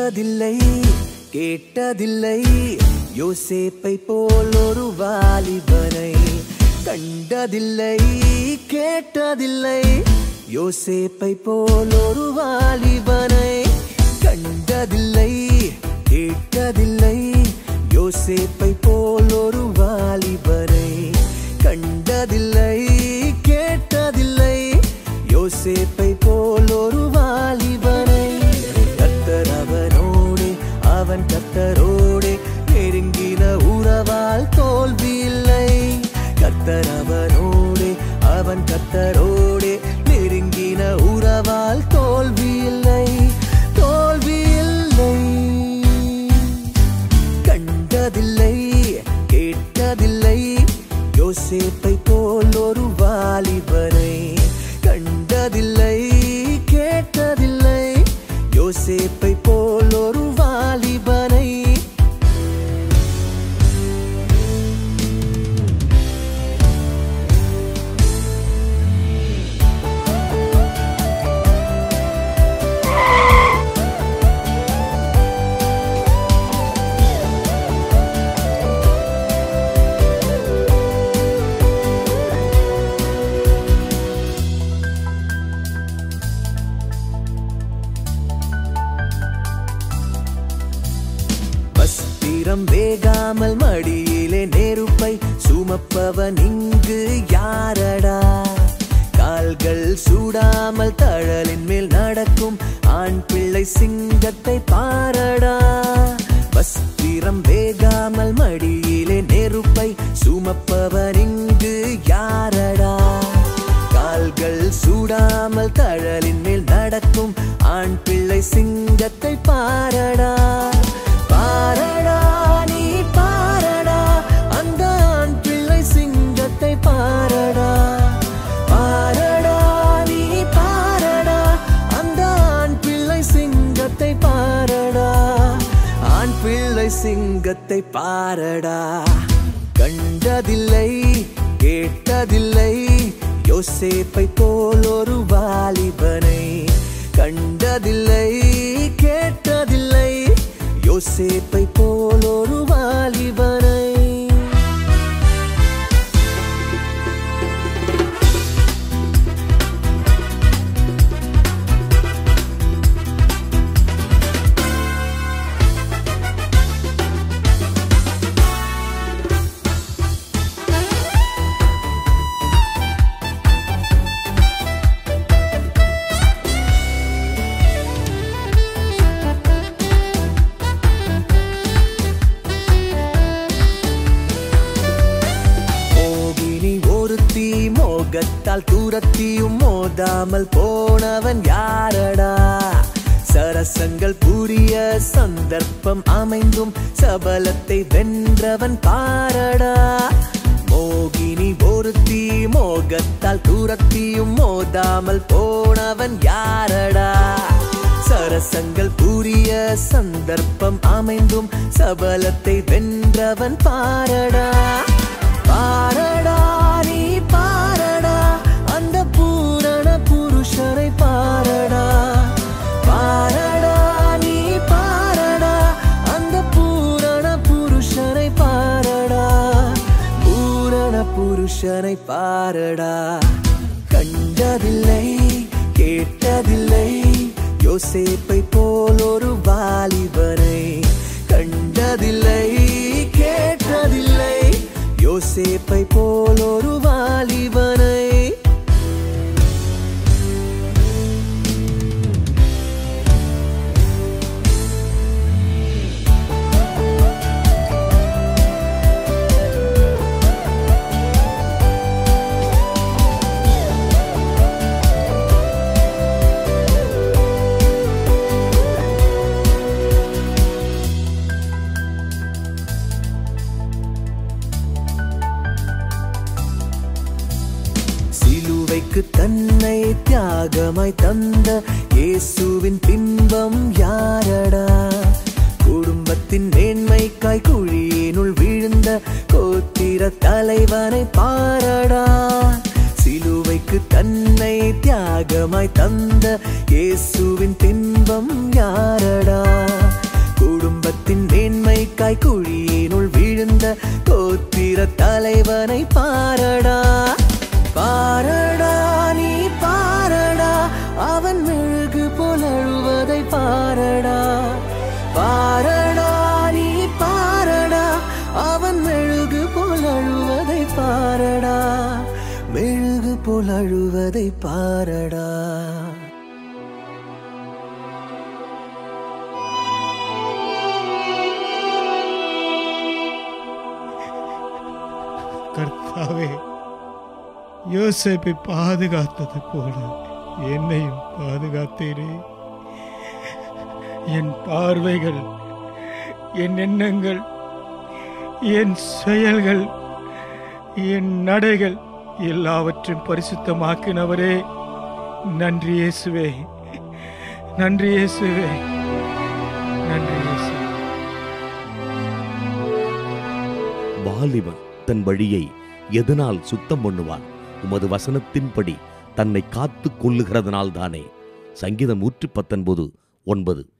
கண்டதில்லை கேட்டதில்லை யோசேப்பை போல் ஒரு வாலிபனை கண்டதில்லை கேட்டதில்லை யோசேப்பை போல் ஒரு வாலிபனை கண்டதில்லை கேட்டதில்லை யோசேப்பை போல் ஒரு வாலிபனை கண்டதில்லை கேட்டதில்லை யோசேப்பை போல் ஒரு வாலிபனை கத்தர் அவனோடு அவன் கத்தரோடு நெருங்கின உறவால் தோல்வி இல்லை கத்தர் அவனோடு அவன் கத்தரோடு நெருங்கின உறவால் தோல்வி இல்லை தோல்வி இல்லை கண்டதில்லை கேட்டதில்லை யோசேப்பை போல் ஒரு வாலிபனை கண்டதில்லை கேட்டதில்லை யோசேப்பை போல் ஒரு வாலிபனை வஸ்திரம் வேகாமல் மடியிலே நெருப்பை சுமப்பவன் இங்கு யாரடா கால்கள் சூடாமல் தழலின் மேல் நடக்கும் ஆண் பிள்ளை சிங்கத்தை பாரடா வஸ்திரம் வேகாமல் மடியிலே நெருப்பை சுமப்பவன் இங்கு யாரடா கால்கள் சூடாமல் தழலின் மேல் நடக்கும் ஆண் பிள்ளை சிங்கத்தை பாரடா பாரடா நீ பாரடா அந்த ஆண் பிள்ளை சிங்கத்தை பாரடா பாரடா நீ பாரடா அந்த ஆண் பிள்ளை சிங்கத்தை பாரடா ஆண் பிள்ளை சிங்கத்தை பாரடா கண்டதில்லை கேட்டதில்லை யோசேப்பை போல் ஒரு வாலிபனை கண்டதில்லை கேட்டதில்லை யோசேப்பை போல் ஒரு வாலிபனை மோகினி ஒருத்தி மோகத்தால் தூரத்தியும் மோதாமல் போனவன் யாரடா சரசங்கள் புரிய சந்தர்ப்பம் அமைந்தும் சபலத்தை வென்றவன் பாரடா மோகினி ஒருத்தி மோகத்தால் தூரத்தியும் மோதாமல் போனவன் யாரடா சரசங்கள் புரிய சந்தர்ப்பம் அமைந்தும் சபலத்தை வென்றவன் பாரடா பாரடா நீ பாரடா அந்த பூரண புருஷனை பாரடா பாரடா நீ பாரடா அந்த பூரண புருஷனை பாரடா பூரண புருஷனை பாரடா கண்டதில்லை கேட்டதில்லை யோசேப்பை போல் ஒரு வாலிபனை கண்டதில்லை கேட்டதில்லை யோசேப்பை போல் ஒரு வாலிபனை சிலுவைக்கு தன்னை தியாகமாய் தந்த இயேசுவின் பின்பம் யாரடா குடும்பத்தின் மேன்மைக்காய் குழியினுள் விழுந்த கோத்திர தலைவனை பாரடா சிலுவைக்கு தன்னை தியாகமாய் தந்த இயேசுவின் பின்பம் யாரடா மேன்மைக்காய் குழியினுள் விழுந்த கோத்திர தலைவனை பாரடா பாரடா நீ பாரடா அவன் மெழுகு போல் அழுவதை பாரடா பாரடா நீ பாரடா அவன் மெழுகு போல் அழுவதை பாரடா மெழுகு போல் அழுவதை பாரடா கர்த்தாவே யோசேப்பை பாதுகாத்தது போல என்னையும் பாதுகாத்தீரே என் பார்வைகள் என் எண்ணங்கள் என் செயல்கள் என் நடைகள் எல்லாவற்றையும் பரிசுத்தமாக்கினவரே நன்றி இயேசுவே நன்றி இயேசுவே நன்றி இயேசுவே வாலிபன் தன் வழியை எதனால் சுத்தம் பண்ணுவான் உமது வசனத்தின்படி தன்னை காத்து கொள்ளுகிறதனால் தானே சங்கீதம் நூற்றி பத்தொன்பது ஒன்பது